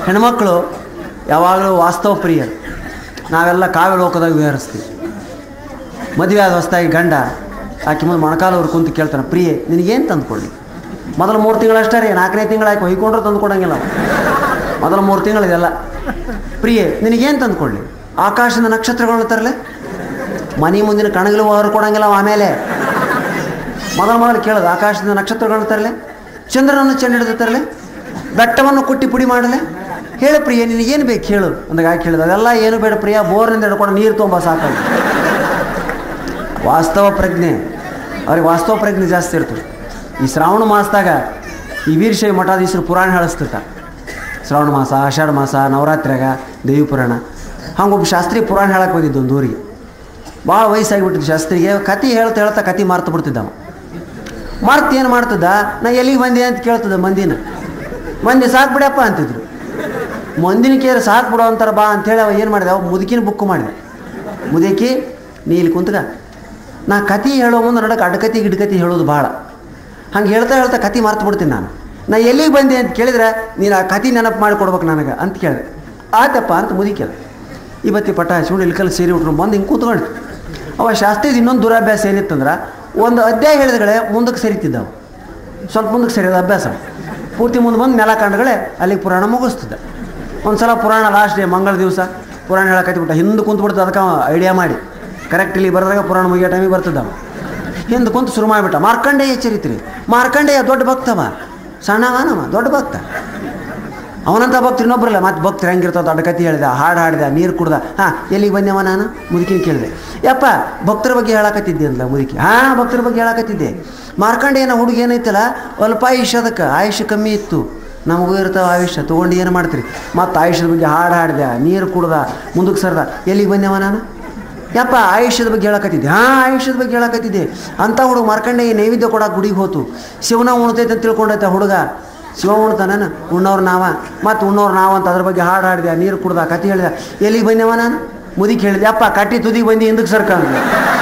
ಹೆಣ್ಮಕ್ಳು ಯಾವಾಗಲೂ ವಾಸ್ತವ ಪ್ರಿಯರು ನಾವೆಲ್ಲ ಕಾವ್ಯ ಲೋಕದಾಗ ವಿಹರಿಸ್ತೀವಿ ಮದುವೆ ಆದ ಹೊಸ್ದಾಗಿ ಗಂಡ ಆಕೆ ಮುಂದೆ ಮೊಣಕಾಲವ್ರು ಕುಂತು ಕೇಳ್ತಾನೆ ಪ್ರಿಯೆ ನಿನಗೇನು ತಂದ್ಕೊಳ್ಳಿ ಮೊದಲು ಮೂರು ತಿಂಗಳಷ್ಟೇ ರೀ ನಾಲ್ಕನೇ ತಿಂಗಳು ಆಯ್ತು ಹೊಯ್ಕೊಂಡ್ರೆ ತಂದು ಕೊಡಂಗಿಲ್ಲ ಅವ. ಮೊದಲು ಮೂರು ತಿಂಗಳು ಇದೆಲ್ಲ ಪ್ರಿಯೆ ನಿನಗೇನು ತಂದ್ಕೊಳ್ಳಿ ಆಕಾಶದ ನಕ್ಷತ್ರಗಳನ್ನ ತರಲೆ ಮನೆ ಮುಂದಿನ ಕಣಗಿಲು ಹೊರ ಕೊಡಂಗಿಲ್ಲ ಅವ ಆಮೇಲೆ ಮೊದಲು ಮೊದಲು ಕೇಳೋದು ಆಕಾಶದ ನಕ್ಷತ್ರಗಳನ್ನ ತರಲೆ ಚಂದ್ರನನ್ನು ಚೆಂಡ ಹಿಡಿದು ತರಲೆ ಬೆಟ್ಟವನ್ನು ಕುಟ್ಟಿ ಪುಡಿ ಮಾಡಲೆ ಹೇಳು ಪ್ರಿಯ ನಿನಗೇನು ಬೇಕು ಹೇಳು ಅಂದಾಗ ಯಾಕೆ ಹೇಳಿದ ಅದೆಲ್ಲ ಏನು ಬೇಡ ಪ್ರಿಯ ಬೋರ್ನಿಂದ ಹಿಡ್ಕೊಂಡು ನೀರು ತೊಂಬ ಸಾಕಾಗಿ ವಾಸ್ತವ ಪ್ರಜ್ಞೆ ಅವ್ರಿಗೆ ವಾಸ್ತವ ಪ್ರಜ್ಞೆ ಜಾಸ್ತಿ ಇರ್ತದೆ ಈ ಶ್ರಾವಣ ಮಾಸದಾಗ ಈ ವೀರಶೈವ ಮಠಾಧೀಶರು ಪುರಾಣ ಹೇಳಿಸ್ತಿರ್ತಾರೆ ಶ್ರಾವಣ ಮಾಸ ಆಷಾಢ ಮಾಸ ನವರಾತ್ರಿಯಾಗ ದೇವಿ ಪುರಾಣ ಹಂಗೊಬ್ಬ ಶಾಸ್ತ್ರಿ ಪುರಾಣ ಹೇಳಕ್ಕೆ ಬಂದಿದ್ದು ಒಂದು ಊರಿಗೆ ಭಾಳ ವಯಸ್ಸಾಗಿಬಿಟ್ಟಿದ್ದು ಶಾಸ್ತ್ರಿಗೆ ಕತೆ ಹೇಳ್ತಾ ಹೇಳ್ತಾ ಕತೆ ಮಾರ್ತು ಬಿಡ್ತಿದ್ದವ ಮರ್ತು ಏನು ಮಾಡ್ತದ ನಾ ಎಲ್ಲಿಗೆ ಬಂದೆ ಅಂತ ಕೇಳ್ತದ ಮಂದಿನ ಮಂದಿ ಸಾಕು ಬಿಡಪ್ಪ ಅಂತಿದ್ರು ಮಂದಿನ ಕೇರ್ ಸಾಕು ಬಿಡೋ ಅಂತಾರ ಬಾ ಅಂತೇಳಿ ಅವ ಏನು ಮಾಡಿದೆ ಅವ ಮುದುಕಿನ ಬುಕ್ ಮಾಡಿದೆ ಮುದುಕಿ ನೀ ಇಲ್ಲಿ ಕುಂತ್ಕ ನಾ ಕತೆ ಹೇಳೋ ಮುಂದೆ ನಡಕ್ಕೆ ಅಡ್ಕತಿ ಗಿಡ್ಕತಿ ಹೇಳೋದು ಭಾಳ ಹಂಗೆ ಹೇಳ್ತಾ ಹೇಳ್ತಾ ಕತೆ ಮರ್ತು ಬಿಡ್ತೀನಿ ನಾನು ನಾ ಎಲ್ಲಿಗೆ ಬಂದೆ ಅಂತ ಕೇಳಿದ್ರೆ ನೀನು ಆ ಕತೆ ನೆನಪು ಮಾಡಿ ಕೊಡ್ಬೇಕು ನನಗೆ ಅಂತ ಕೇಳಿದೆ ಆಯ್ತಪ್ಪ ಅಂತ ಮುದುಕಿದ ಇವತ್ತಿ ಪಟ ಹಚ್ಕೊಂಡು ಇಲ್ಕಲ್ಲಿ ಸೇರಿ ಉಟ್ರು ಬಂದು ಹಿಂಗೆ ಕೂತ್ಕೊಂಡು ಅವ ಶಾಸ್ತ್ರದ ಇನ್ನೊಂದು ದುರಾಭ್ಯಾಸ ಏನಿತ್ತಂದ್ರೆ ಒಂದು ಅಧ್ಯಾಯ ಹೇಳಿದಗಳೇ ಮುಂದಕ್ಕೆ ಸರಿತಿದ್ದವು ಸ್ವಲ್ಪ ಮುಂದಕ್ಕೆ ಸರಿಯೋದು ಅಭ್ಯಾಸ ಪೂರ್ತಿ ಮುಂದೆ ಬಂದು ನೆಲ ಕಂಡುಗಳೇ ಅಲ್ಲಿಗೆ ಪುರಾಣ ಮುಗಿಸ್ತದೆ ಒಂದು ಸಲ ಪುರಾಣ ಲಾಸ್ಟ್ ಡೇ ಮಂಗಳ ದಿವಸ ಪುರಾಣ ಹೇಳಕತ್ತಿಬಿಟ್ಟ ಹಿಂದೆ ಕುಂತ್ಬಿಡ್ತು ಅದಕ್ಕೆ ಐಡಿಯಾ ಮಾಡಿ ಕರೆಕ್ಟ್ ಇಲ್ಲಿ ಬರೆದಾಗ ಪುರಾಣ ಮುಗಿಯೋ ಟೈಮಿಗೆ ಬರ್ತದ ಅವ ಹಿಂದೆ ಕುಂತು ಶುರು ಮಾಡಿಬಿಟ್ಟ ಮಾರ್ಕಂಡೇಯ ಚರಿತ್ರೆ ಮಾರ್ಕಂಡೇಯ ದೊಡ್ಡ ಭಕ್ತವ ಸಣ್ಣವನವ ದೊಡ್ಡ ಭಕ್ತ ಅವನಂತ ಭಕ್ತರು ಇನ್ನೊಬ್ಬರಲ್ಲ ಮತ್ತೆ ಭಕ್ತರು ಹೆಂಗಿರ್ತಾವ ದೊಡ್ಡ ಕತೆ ಹೇಳಿದ ಹಾಡು ಹಾಡಿದ ನೀರು ಕುಡ್ದ ಹಾಂ ಎಲ್ಲಿಗೆ ಬಂದವ ನಾನು ಮುದುಕಿನ ಕೇಳಿದೆ ಯಪ್ಪ ಭಕ್ತರ ಬಗ್ಗೆ ಹೇಳಕತ್ತಿದ್ದೆ ಅಂದ್ಲ ಮುದುಕಿ ಹಾಂ ಭಕ್ತರ ಬಗ್ಗೆ ಹೇಳಕತ್ತಿದ್ದೆ ಮಾರ್ಕಂಡೇಯನ ಹುಡುಗ ಏನೈತಲ್ಲ ಅಲ್ಪ ಆಯುಷ್ಯ ಅದಕ್ಕೆ ಆಯುಷ್ಯ ಕಮ್ಮಿ ಇತ್ತು ನಮಗೂ ಇರ್ತಾವ ಆಯುಷ್ಯ ತೊಗೊಂಡು ಏನು ಮಾಡ್ತೀರಿ ಮತ್ತು ಆಯುಷ್ಯದ ಬಗ್ಗೆ ಹಾಡು ಹಾಡಿದೆ ನೀರು ಕುಡ್ದ ಮುಂದಕ್ಕೆ ಸರ್ದ ಎಲ್ಲಿಗೆ ಬಂದವ ನಾನು ಯಪ್ಪ ಆಯುಷ್ಯದ ಬಗ್ಗೆ ಹೇಳಕತ್ತಿದ್ದೆ ಹಾಂ ಆಯುಷ್ಯದ ಬಗ್ಗೆ ಹೇಳಕತ್ತಿದ್ದೆ ಅಂಥ ಹುಡುಗ ಮಾರ್ಕಂಡೇಯ ನೈವೇದ್ಯ ಕೊಡಕ್ಕೆ ಗುಡಿಗೆ ಹೋತು ಶಿವನ ಉಣ್ತೈತೆ ಅಂತ ತಿಳ್ಕೊಂಡೈತೆ ಹುಡುಗ ಶಿವ ಉಣ್ತಾನ ಉಣ್ಣವ್ರು ನಾವ ಮತ್ತು ಉಣ್ಣವ್ರು ನಾವು ಅಂತ ಅದ್ರ ಬಗ್ಗೆ ಹಾಡು ಹಾಡಿದೆ ನೀರು ಕುಡ್ದ ಕತೆ ಹೇಳಿದ ಎಲ್ಲಿಗೆ ಬಂದವ ನಾನು ಮುದಿಗೆ ಹೇಳಿದೆ ಅಪ್ಪ ಕಟ್ಟಿ ತುದಿಗೆ ಬಂದು ಹಿಂದಕ್ಕೆ ಸರ್ಕ ಅಂದ್ಲು.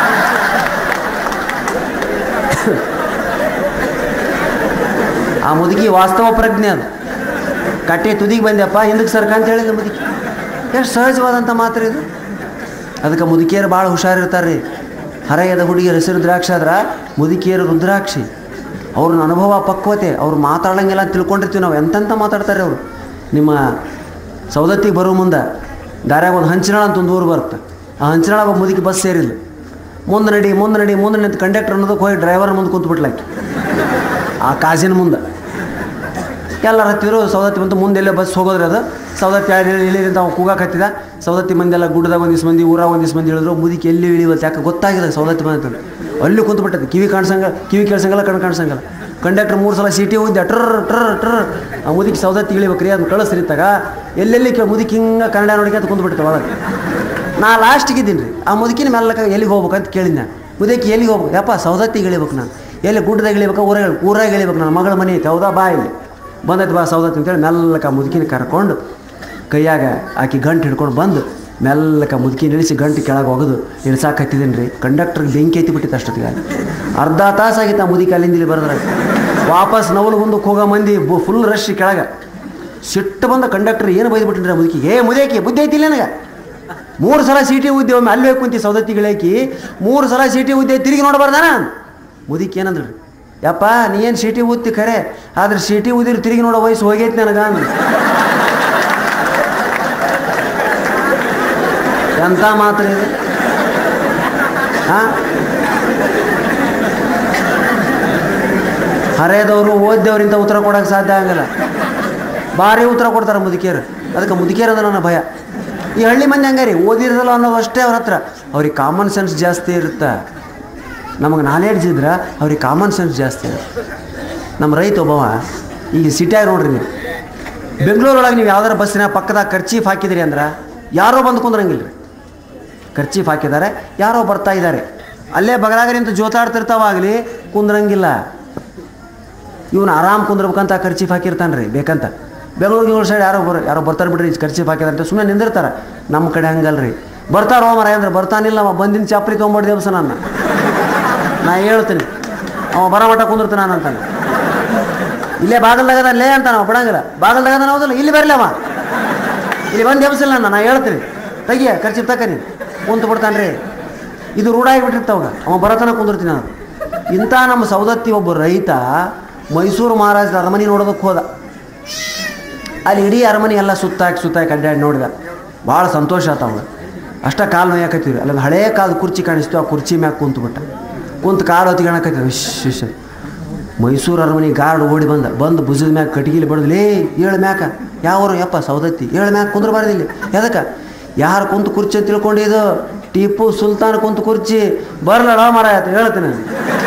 ಆ ಮುದುಕಿ ವಾಸ್ತವ ಪ್ರಜ್ಞೆ ಅದು ಕಟ್ಟಿ ತುದಿಗೆ ಬಂದ್ಯಪ್ಪ ಹಿಂದಕ್ಕೆ ಸರ್ಕ ಅಂತ ಹೇಳಿದ ಮುದುಕಿ ಎಷ್ಟು ಸಹಜವಾದಂಥ ಮಾತ್ರ ಇದು ಅದಕ್ಕೆ ಮುದುಕಿಯರು ಭಾಳ ಹುಷಾರಿರ್ತಾರೆ ರೀ ಹರೆಯದ ಹುಡುಗಿಯರ ಹೆಸರು ದ್ರಾಕ್ಷ ಆದ್ರೆ ಮುದುಕಿಯರು ರುದ್ರಾಕ್ಷಿ ಅವ್ರ ಅನುಭವ ಪಕ್ವತೆ ಅವ್ರು ಮಾತಾಡಂಗಿಲ್ಲ ಅಂತ ತಿಳ್ಕೊಂಡಿರ್ತೀವಿ ನಾವು ಎಂತೆಂತ ಮಾತಾಡ್ತಾರೆ ಅವರು ನಿಮ್ಮ ಸೌದತ್ತಿಗೆ ಬರೋ ಮುಂದೆ ದಾರ್ಯಾಗ ಒಂದು ಹಂಚಿನಾಳ ಅಂತ ಒಂದು ಊರು ಬರುತ್ತೆ ಆ ಹಂಚಿನಾಳ ಒಬ್ಬ ಮುದುಕಿ ಬಸ್ ಸೇರಿಲ್ಲ ಮುಂದೆ ನಡಿ ಮುಂದೆ ನಡಿ ಮುಂದೆ ನಿಂತು ಕಂಡಕ್ಟರ್ ಅನ್ನೋದಕ್ಕೆ ಹೋಗಿ ಡ್ರೈವರ್ ಮುಂದೆ ಕುಂತ್ಬಿಟ್ಲಾಕಿ ಆ ಕಾಜಿನ ಮುಂದೆ ಎಲ್ಲರ ಹತ್ತಿದ್ರು ಸೌದತ್ತಿ ಬಂತು ಮುಂದೆ ಎಲ್ಲೇ ಬಸ್ ಹೋಗೋದ್ರಿ ಅದು ಸೌದತ್ತಿ ಯಾರು ಹೇಳಿ ಇಳಿದಂತ ಅವ್ನು ಕೂಗಾಕ್ ಹತ್ತಿದ ಸೌದತ್ತಿ ಮಂದಿ ಎಲ್ಲ ಗುಡ್ಡದಾಗ ಒಂದಿಷ್ಟು ಮಂದಿ ಊರಾಗ ಒಂದಿಷ್ಟು ಮಂದಿ ಹೇಳಿದ್ರು ಮುದುಕಿ ಎಲ್ಲಿ ಇಳಿವತ್ತು ಯಾಕೆ ಗೊತ್ತಾಗಿಲ್ಲ ಸೌದತ್ತಿ ಬಂದ ಅಲ್ಲಿ ಕುಂತ್ಬಿಟ್ಟದೆ ಕಿವಿ ಕಾಣಿಸಂಗ ಕಿವಿ ಕೇಳ್ಸಂಗಲ್ಲ ಕಣ್ ಕಾಣಿಸಂಗಲ್ಲ ಕಂಡಕ್ಟರ್ ಮೂರು ಸಲ ಸೀಟಿ ಹೋಗಿದ್ದೆ ಟ್ರ್ ಟ್ರ್ ಟ್ರ್ ಆ ಮುದುಕಿ ಸೌದತ್ತಿ ಇಳಿಬೇಕ್ರಿ ಅದನ್ನ ಕಳಿಸ್ರಿ ತಗ ಎಲ್ಲೆಲ್ಲಿ ಕೆ ಮುದುಕಿ ಹಿಂಗೆ ಕನ್ನಡ ನೋಡಿ ಅಂತ ಕುಂತ್ಬಿಟ್ಟೆ ಒಳಗೆ ನಾ ಲಾಸ್ಟಿಗೆ ಇದ್ದೀನಿ ರೀ ಆ ಮುದುಕಿನ ಮೆಲ್ಲಕ ಎಲ್ಲಿಗೆ ಹೋಗ್ಬೇಕು ಅಂತ ಕೇಳಿದ್ದೆ ನಾನು ಮುದುಕಿ ಎಲ್ಲಿಗೆ ಹೋಗ್ಬೇಕು ಯಪ್ಪ ಸೌದತ್ತಿಗೆ ಇಳಿಬೇಕು ನಾನು ಎಲ್ಲಿ ಗುಡ್ಡದಾಗ ಇಳಿಬೇಕು ಊರಾಗ ಊರಾಗ ಇಳಿಬೇಕು ನನ್ನ ಮಗಳ ಮನೆ ಐತೆ ಹೌದಾ ಬಾ ಇಲ್ಲಿ ಬಂದೈತೆ ಬಾ ಸೌದತ್ತಿ ಅಂತೇಳಿ ಮೆಲ್ಲಕ ಆ ಮುದುಕಿನ ಕರ್ಕೊಂಡು ಕೈಯಾಗ ಆಕಿ ಗಂಟು ಹಿಡ್ಕೊಂಡು ಬಂದು ಮೆಲ್ಲಕ ಮುದುಕಿನ ಇಳಿಸಿ ಗಂಟು ಕೆಳಗೆ ಒಗೆದು ಇಳಿಸಾಕತ್ತಿದ್ದೀನಿ ರೀ ಕಂಡಕ್ಟರ್ಗೆ ಬೆಂಕಿ ಐತಿ ಬಿಟ್ಟಿತ್ತು ಅಷ್ಟೊತ್ತಿಗೆ ಅರ್ಧ ತಾಸಾಗಿತ್ತು ಆ ಮುದುಕಿ ಅಲ್ಲಿಂದ ಇಲ್ಲಿ ಬರೋದ್ರಾಗ ವಾಪಸ್ ನವಲು ಮುಂದಕ್ಕೆ ಹೋಗೋ ಮಂದಿ ಫುಲ್ ರಶ್ ಕೆಳಗೆ ಸಿಟ್ಟು ಬಂದ ಕಂಡಕ್ಟರ್ ಏನು ಬೈದ್ಬಿಟ್ಟಿನ್ರಿ ಆ ಮುದುಕಿಗೆ ಏ ಮುದೇಕಿ ಬುದ್ಧಿ ಐತಿಲ್ಲ ನನಗೆ ಮೂರು ಸಲ ಸೀಟಿ ಉದ್ದೆ ಒಮ್ಮೆ ಅಲ್ಲೇ ಕುಂತಿ ಸೌದತ್ತಿಗಳಾಕಿ ಮೂರು ಸಲ ಸೀಟಿ ಉದ್ದೆ ತಿರುಗಿ ನೋಡಬಾರ್ದಾನ ಮುದುಕಿ ಏನಂದ್ರಿ ಯಪ್ಪ ನೀ ಏನು ಸೀಟಿ ಊದ್ತಿ ಖರೆ ಆದ್ರೆ ಸೀಟಿ ಊದಿರು ತಿರುಗಿ ನೋಡೋ ವಯಸ್ಸು ಹೋಗೈತಿ ನನಗ ಅಂದ್ರು ಎಂಥ ಮಾತ್ರ ಇದು ಹಾಂ ಹರಿಯದವರು ಓದ್ದವ್ರಿಂದ ಉತ್ತರ ಕೊಡೋಕೆ ಸಾಧ್ಯ ಆಗಲ್ಲ ಭಾರಿ ಉತ್ತರ ಕೊಡ್ತಾರೆ ಮುದುಕಿಯರು ಅದಕ್ಕೆ ಮುದುಕಿಯರು ಅಂದ್ರೆ ನನ್ನ ಭಯ ಈ ಹಳ್ಳಿ ಮಂದಿ ಹಂಗಾರಿ ಓದಿರಲ್ಲ ಅನ್ನೋದು ಅಷ್ಟೇ ಅವ್ರ ಹತ್ರ ಅವ್ರಿಗೆ ಕಾಮನ್ ಸೆನ್ಸ್ ಜಾಸ್ತಿ ಇರುತ್ತೆ ನಮಗೆ ನಾಲೆಡ್ಜ್ ಇದ್ರೆ ಅವ್ರಿಗೆ ಕಾಮನ್ ಸೆನ್ಸ್ ಜಾಸ್ತಿ ಇರುತ್ತೆ ನಮ್ಮ ರೈತ ಒಬ್ಬವ ಈಗ ಸಿಟಿಯಾಗ ನೋಡ್ರಿ ನೀವು ಬೆಂಗಳೂರೊಳಗೆ ನೀವು ಯಾವ್ದಾರ ಬಸ್ಸಿನ ಪಕ್ಕದಾಗ ಖರ್ಚೀಫ್ ಹಾಕಿದಿರಿ ಅಂದ್ರೆ ಯಾರೋ ಬಂದು ಕುಂದ್ರಂಗಿಲ್ಲ ರೀ ಖರ್ಚೀಫ್ ಹಾಕಿದ್ದಾರೆ ಯಾರೋ ಬರ್ತಾ ಇದ್ದಾರೆ ಅಲ್ಲೇ ಬಗಲಾಗ ನಿಂತು ಜೋತಾಡ್ತಿರ್ತಾವಾಗಲಿ ಕುಂದ್ರಂಗಿಲ್ಲ ಇವನು ಆರಾಮ್ ಕುಂದ್ರಬೇಕಂತ ಖರ್ಚೀಫ್ ಹಾಕಿರ್ತಾನೆ ರೀ ಬೇಕಂತ ಬೆಂಗಳೂರಿಗೆ ಸೈಡ್ ಯಾರೋ ಬರ್ ಯಾರೋ ಬರ್ತಾರೆ ಬಿಡ್ರಿ ಖರ್ಚೀಫ್ ಹಾಕಿದಂತ ಸುಮ್ಮನೆ ನಿಂದಿರ್ತಾರೆ ನಮ್ಮ ಕಡೆ ಹಂಗಲ್ರಿ ಬರ್ತಾರೋ ಮರ ಅಂದ್ರೆ ಬರ್ತಾನಿಲ್ಲ ಅವ ಬಂದಿನ ಚಾಪ್ರಿ ತೊಗೊಂಬಾರ್ದು ದೇವಸ ನನ್ನ ನಾ ಹೇಳ್ತೀನಿ ಅವ ಬರ ಮಠ ಕುಂದಿರ್ತಾನ ನಾನು ಅಂತಾನೆ ಇಲ್ಲೇ ಬಾಗಲ್ದಾಗದ ಲೇ ಅಂತಾನ ಅವ ಬಿಡಂಗಿಲ್ಲ ಬಾಗಲ್ದಾಗದ ಹೌದಲ್ಲ ಇಲ್ಲಿ ಬರಲಿ ಅವ ಇಲ್ಲಿ ಬಂದು ಎಬ್ಸಿಲ್ಲ ನಾನು ನಾ ಹೇಳ್ತೀನಿ ತೆಗಿಯ ಖರ್ಚು ತಕ ನೀನು ಕುಂತು ಬಿಡ್ತಾನ್ರಿ ಇದು ರೂಢ ಆಗಿಬಿಟ್ಟಿರ್ತಾವಾಗ ಅವ ಬರತನ ಕುಂದಿರ್ತೀನಿ ನಾನು ಇಂಥ ನಮ್ಮ ಸೌದತ್ತಿ ಒಬ್ಬ ರೈತ ಮೈಸೂರು ಮಹಾರಾಜರ ಅರಮನೆ ನೋಡೋದಕ್ಕೆ ಹೋದ ಅಲ್ಲಿ ಇಡೀ ಅರಮನೆ ಎಲ್ಲ ಸುತ್ತಾಕಿ ಸುತ್ತಾಕಿ ಅಡ್ಡಾಡಿ ನೋಡಿದ ಭಾಳ ಸಂತೋಷ ಆತ ಅವಾಗ ಅಷ್ಟ ಕಾಲು ನೋಯಾಕತ್ತೀವಿ ಅಲ್ಲೊಂದು ಹಳೇ ಕಾಲದ ಕುರ್ಚಿ ಕಾಣಿಸ್ತು ಆ ಕುರ್ಚಿ ಮ್ಯಾಗ ಕುಂತು ಬಿಟ್ಟ ಕುಂತು ಕಾಲು ಹೊತ್ತಿಗೆ ವಿಶ್ ವಿಶ್ ಮೈಸೂರು ಅರಮನೆ ಗಾರ್ಡ್ ಓಡಿ ಬಂದ ಬಂದು ಭುಜದ ಮ್ಯಾಗ ಕಟ್ಗಿಲಿ ಬಡ್ದು ಲೇ ಏಳು ಮ್ಯಾಕ ಯಾವರು ಯಪ್ಪ ಸೌದತ್ತಿ ಏಳು ಮ್ಯಾಗ ಕುಂದ್ರಬಾರ್ದಿಲ್ಲಿ ಎದಕ್ಕೆ ಯಾರು ಕುಂತು ಕುರ್ಚಿ ಅಂತ ತಿಳ್ಕೊಂಡಿದ್ದು ಟಿಪ್ಪು ಸುಲ್ತಾನ್ ಕುಂತು ಕುರ್ಚಿ ಬರಲಡ ಮರ ಆಯ್ತು ಹೇಳ್ತೀನಿ ನಾನು.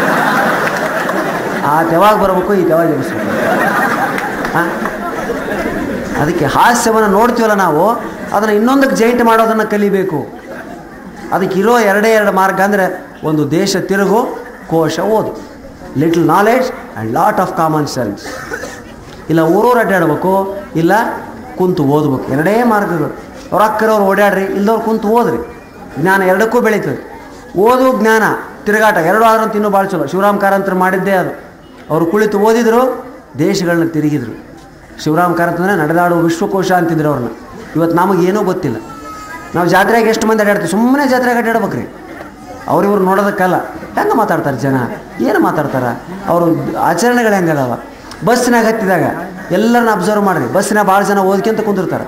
ಆ ತೆವಾಗ ಬರ್ಬೇಕು ಈ ತೆವಾಗ ಎಬ್ಸ್ಬೇಕು ಹಾಂ ಅದಕ್ಕೆ ಹಾಸ್ಯವನ್ನು ನೋಡ್ತೀವಲ್ಲ ನಾವು ಅದನ್ನು ಇನ್ನೊಂದಕ್ಕೆ ಜೈಂಟ್ ಮಾಡೋದನ್ನು ಕಲಿಬೇಕು ಅದಕ್ಕೆ ಇರೋ ಎರಡೇ ಎರಡು ಮಾರ್ಗ ಅಂದರೆ ಒಂದು ದೇಶ ತಿರುಗು ಕೋಶ ಓದು little knowledge and lot of common sense ಇಲ್ಲ ಊರೂರು ಅಡ್ಡಾಡ್ಬೇಕು ಇಲ್ಲ ಕುಂತು ಓದ್ಬೇಕು ಎರಡೇ ಮಾರ್ಗಗಳು ಅವ್ರು ಅಕ್ಕರವ್ರು ಓಡಾಡ್ರಿ ಇಲ್ದವ್ರು ಕುಂತು ಓದ್ರಿ ಜ್ಞಾನ ಎರಡಕ್ಕೂ ಬೆಳೀತದೆ ಓದು ಜ್ಞಾನ ತಿರುಗಾಟ ಎರಡು ಆದ್ರಂತ ಇನ್ನೂ ಭಾಳ ಚಲೋ ಶಿವರಾಮ್ ಕಾರಂತರು ಮಾಡಿದ್ದೇ ಅದು ಅವರು ಕುಳಿತು ಓದಿದ್ರು ದೇಶಗಳನ್ನ ತಿರುಗಿದ್ರು ಶಿವರಾಮ್ ಕಾರಂತಂದ್ರೆ ನಡೆದಾಡುವ ವಿಶ್ವಕೋಶ ಅಂತಿದ್ರು ಅವ್ರನ್ನ ಇವತ್ತು ನಮಗೇನೂ ಗೊತ್ತಿಲ್ಲ ನಾವು ಜಾತ್ರೆಗೆ ಎಷ್ಟು ಮಂದಿ ಅಡ್ಡಾಡ್ತೀವಿ ಸುಮ್ಮನೆ ಜಾತ್ರೆಗೆ ಅಡ್ಡಾಡ್ಬೇಕ್ರಿ ಅವ್ರಿವ್ರು ನೋಡೋದಕ್ಕಲ್ಲ ಹೆಂಗೆ ಮಾತಾಡ್ತಾರೆ ಜನ ಏನು ಮಾತಾಡ್ತಾರೆ ಅವರು ಆಚರಣೆಗಳು ಹೆಂಗದಾವ ಬಸ್ಸಿನಾಗ ಹತ್ತಿದಾಗ ಎಲ್ಲರನ್ನ ಅಬ್ಸರ್ವ್ ಮಾಡಿರಿ ಬಸ್ಸಿನಾಗ ಭಾಳ ಜನ ಓದ್ಕೊಂತ ಕುಂದಿರ್ತಾರೆ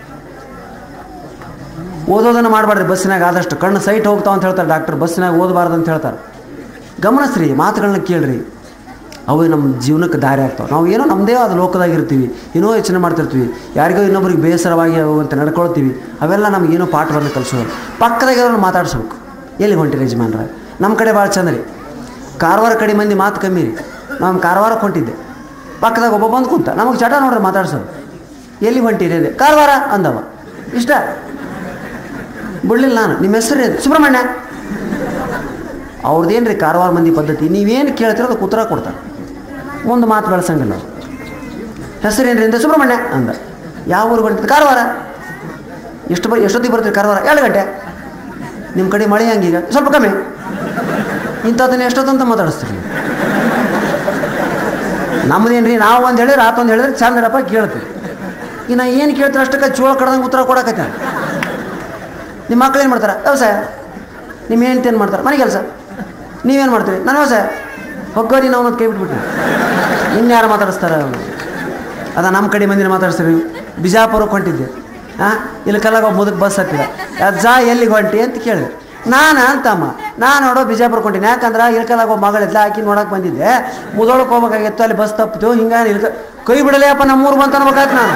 ಓದೋದನ್ನು ಮಾಡಬಾರ್ರಿ ಬಸ್ಸಿನಾಗ ಆದಷ್ಟು ಕಣ್ಣು ಸೈಟ್ ಹೋಗ್ತಾವ ಅಂತ ಹೇಳ್ತಾರೆ ಡಾಕ್ಟರ್ ಬಸ್ಸಿನಾಗ ಓದಬಾರ್ದು ಅಂತ ಹೇಳ್ತಾರೆ ಗಮನಿಸ್ರಿ ಮಾತುಗಳನ್ನ ಕೇಳ್ರಿ ಅವು ನಮ್ಮ ಜೀವನಕ್ಕೆ ದಾರಿ ಆಗ್ತಾವೆ ನಾವು ಏನೋ ನಮ್ಮದೇ ಆದ ಲೋಕದಾಗಿರ್ತೀವಿ ಏನೋ ಯೋಚನೆ ಮಾಡ್ತಿರ್ತೀವಿ ಯಾರಿಗೋ ಇನ್ನೊಬ್ರಿಗೆ ಬೇಸರವಾಗಿ ಅಂತ ನಡ್ಕೊಳ್ತೀವಿ ಅವೆಲ್ಲ ನಮಗೇನೋ ಪಾಠವನ್ನು ಕಲಿಸೋದು ಪಕ್ಕದಾಗಿರೋರು ಮಾತಾಡ್ಸ್ಬೇಕು ಎಲ್ಲಿ ಹೊಂಟಿರಿ ಯಜಮಾನ್ರ ನಮ್ಮ ಕಡೆ ಭಾಳ ಚಂದ ರೀ ಕಾರವಾರ ಕಡೆ ಮಂದಿ ಮಾತು ಕಮ್ಮಿ ರೀ ನಾನು ಕಾರವಾರಕ್ಕೆ ಹೊಂಟಿದ್ದೆ ಪಕ್ಕದಾಗ ಒಬ್ಬ ಬಂದು ಕುಂತ ನಮಗೆ ಚಟ ನೋಡ್ರಿ ಮಾತಾಡ್ಸೋದು ಎಲ್ಲಿ ಹೊಂಟಿರಿ ಅಂದೆ ಕಾರವಾರ ಅಂದವ ಇಷ್ಟ ಬಿಡ್ಲಿಲ್ಲ ನಾನು ನಿಮ್ಮ ಹೆಸರು ಏನು? ಸುಬ್ರಹ್ಮಣ್ಯ ಅವ್ರದ್ದೇನು ರೀ ಕಾರವಾರ ಮಂದಿ ಪದ್ಧತಿ ನೀವೇನು ಕೇಳ್ತೀರೋ ಅದಕ್ಕೆ ಉತ್ತರ ಕೊಡ್ತಾರೆ ಒಂದು ಮಾತು ಬೆಳೆಸಂಗಿಲ್ಲ ಅವ್ರು ಹೆಸರೇನ್ರಿ ಅಂತ ಸುಬ್ರಹ್ಮಣ್ಯ ಅಂದ ಯಾವ ಊರು ಬರ್ತೀರಿ ಕಾರವಾರ ಎಷ್ಟು ಬ ಎಷ್ಟೊತ್ತಿಗೆ ಬರ್ತೀರಿ ಕಾರವಾರ ಎರಡು ಗಂಟೆ ನಿಮ್ಮ ಕಡೆ ಮಳೆ ಹಂಗೀಗ ಸ್ವಲ್ಪ ಕಮ್ಮಿ ಇಂಥದ್ದನ್ನ ಎಷ್ಟೊತ್ತಂತ ಮಾತಾಡಿಸ್ತೀರಿ ನೀವು. ನಮ್ಮದೇನ್ರಿ ನಾವು ಒಂದು ಹೇಳಿದ್ರೆ ಆತೊಂದು ಹೇಳಿದ್ರೆ ಚಂದರಪ್ಪ ಕೇಳ್ತೀವಿ ಇನ್ನು ಏನು ಕೇಳ್ತಾರೆ ಅಷ್ಟಕ್ಕೆ ಚೋಳ ಕಡ್ದಂಗೆ ಉತ್ತರ ಕೊಡಕತ್ತ ನಿಮ್ಮ ಮಕ್ಳು ಏನು ಮಾಡ್ತಾರೆ ವ್ಯವಸಾಯ ನಿಮ್ಮ ಹೆಂಡ್ತಿ ಏನು ಮಾಡ್ತಾರೆ ಮನೆ ಕೆಲಸ ನೀವೇನು ಮಾಡ್ತೀರಿ ನಾನು ವ್ಯವಸಾಯ ಹೊಗ್ಗೋರಿ ನಾವು ಅನ್ನೋದು ಕೈ ಬಿಟ್ಬಿಟ್ರೆ ಇನ್ಯಾರು ಮಾತಾಡಿಸ್ತಾರೆ ಅವ್ರು ಅದ ನಮ್ಮ ಕಡೆ ಮಂದಿನ ಮಾತಾಡ್ಸ್ರಿ ನೀವು ಬಿಜಾಪುರಕ್ಕೆ ಹೊಂಟಿದ್ದೆ ಹಾಂ ಇಲ್ಲಿ ಕಲ್ಲಾಗ ಒಬ್ಬ ಮುದಕ್ಕೆ ಬಸ್ ಹತ್ತಿದ ಅಜ್ಜ ಎಲ್ಲಿಗೆ ಹೊಂಟಿ ಅಂತ ಕೇಳಿದೆ ನಾನು ಅಂತಮ್ಮ ನಾನು ನೋಡೋ ಬಿಜಾಪುರಕ್ಕೆ ಹೊಂಟೀನಿ ಯಾಕಂದ್ರೆ ಇಲ್ಕಲಾಗ ಒಬ್ಬ ಮಗಳಿದ್ಲ ಆಕಿ ನೋಡಕ್ಕೆ ಬಂದಿದ್ದೆ ಮುದೋಳಕ್ಕೆ ಹೋಗ್ಬೇಕಾಗಿತ್ತು ಅಲ್ಲಿ ಬಸ್ ತಪ್ಪಿತು ಹಿಂಗಾಗಿ ಇಲ್ಕ ಕೈ ಬಿಡಲೇ ಅಪ್ಪ ನಮ್ಮ ಊರು ಬಂತ ಅನ್ಬೇಕಾಯ್ತು ನಾನು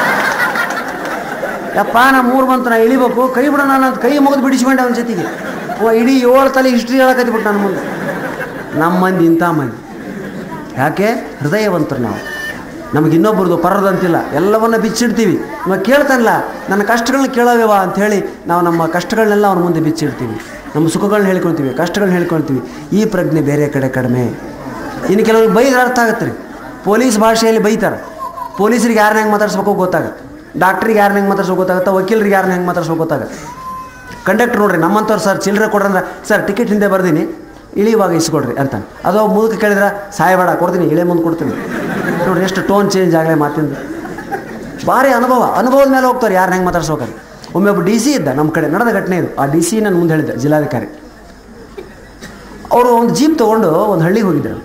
ಯಪ್ಪ ನಮ್ಮ ಊರು ಬಂತು ನಾ ಇಳಿಬೇಕು ಕೈ ಬಿಡೋಣ ಅಂತ ಕೈ ಮುಗಿದು ಬಿಡಿಸ್ಕೊಂಡೆ ಅವನ ಜೊತೆಗೆ ಓ ಇಡೀ ಏಳು ತಲೆ ಹಿಸ್ಟ್ರಿ ಹೇಳಕತ್ತಿಬಿಟ್ಟು ನನ್ನ ಮುಂದೆ ನಮ್ಮ ಮಂದಿ ಇಂಥ ಮಂದಿ ಯಾಕೆ ಹೃದಯವಂತರು ನಾವು ನಮಗೆ ಇನ್ನೊಬ್ರದ್ದು ಪರದಂತಿಲ್ಲ ಎಲ್ಲವನ್ನ ಬಿಚ್ಚಿಡ್ತೀವಿ ಇವಾಗ ಕೇಳ್ತಾನಲ್ಲ ನನ್ನ ಕಷ್ಟಗಳನ್ನ ಕೇಳೋವೇವ ಅಂಥೇಳಿ ನಾವು ನಮ್ಮ ಕಷ್ಟಗಳನ್ನೆಲ್ಲ ಅವನ ಮುಂದೆ ಬಿಚ್ಚಿಡ್ತೀವಿ ನಮ್ಮ ಸುಖಗಳನ್ನ ಹೇಳ್ಕೊಳ್ತೀವಿ ಕಷ್ಟಗಳನ್ನ ಹೇಳ್ಕೊಳ್ತೀವಿ ಈ ಪ್ರಜ್ಞೆ ಬೇರೆ ಕಡೆ ಕಡಿಮೆ ಇನ್ನು ಕೆಲವ್ರಿಗೆ ಬೈದ್ರೆ ಅರ್ಥ ಆಗುತ್ತೆ ರೀ ಪೊಲೀಸ್ ಭಾಷೆಯಲ್ಲಿ ಬೈತಾರೆ ಪೊಲೀಸರಿಗೆ ಯಾರನ್ನ ಹೆಂಗೆ ಮಾತಾಡ್ಸ್ಬೇಕು ಗೊತ್ತಾಗುತ್ತೆ ಡಾಕ್ಟ್ರಿಗೆ ಯಾರನ್ನ ಹೆಂಗೆ ಮಾತಾಡ್ಸ್ಬೇಕು ಗೊತ್ತಾಗುತ್ತೆ ವಕೀಲರಿಗೆ ಯಾರನ್ನ ಹೆಂಗೆ ಮಾತಾಡ್ಸ್ಬೇಕು ಗೊತ್ತಾಗುತ್ತೆ ಕಂಡಕ್ಟರ್ ನೋಡ್ರಿ ನಮ್ಮಂಥವ್ರು ಸರ್ ಚಿಲ್ಲರೆ ಕೊಡ್ರಂದ್ರೆ ಸರ್ ಟಿಕೆಟ್ ಹಿಂದೆ ಬರ್ದೀನಿ ಇಳಿಯುವಾಗ ಇಸ್ಕೊಡ್ರಿ ಅಂತ ಅದು ಮುದುಕ ಕೇಳಿದ್ರೆ ಸಾಯಬೇಡ ಕೊಡ್ತೀನಿ ಇಳೆ ಮುಂದೆ ಕೊಡ್ತೀನಿ ನೋಡ್ರಿ ಎಷ್ಟು ಟೋನ್ ಚೇಂಜ್ ಆಗಲೇ ಮಾತಿಂದ ಭಾರಿ ಅನುಭವ ಅನುಭವದ ಮೇಲೆ ಹೋಗ್ತಾರೆ ಯಾರನ್ನ ಹೆಂಗೆ ಮಾತಾಡ್ಸ್ಬೇಕಾರೆ ಒಮ್ಮೆ ಒಬ್ಬ ಡಿ ಸಿ ಇದ್ದ ನಮ್ಮ ಕಡೆ ನಡೆದ ಘಟನೆ ಇದು ಆ ಡಿ ಸಿ ನಾನು ಮುಂದೆ ಹೇಳಿದ್ದೆ ಜಿಲ್ಲಾಧಿಕಾರಿ ಅವರು ಒಂದು ಜೀಪ್ ತೊಗೊಂಡು ಒಂದು ಹಳ್ಳಿಗೆ ಹೋಗಿದ್ದರು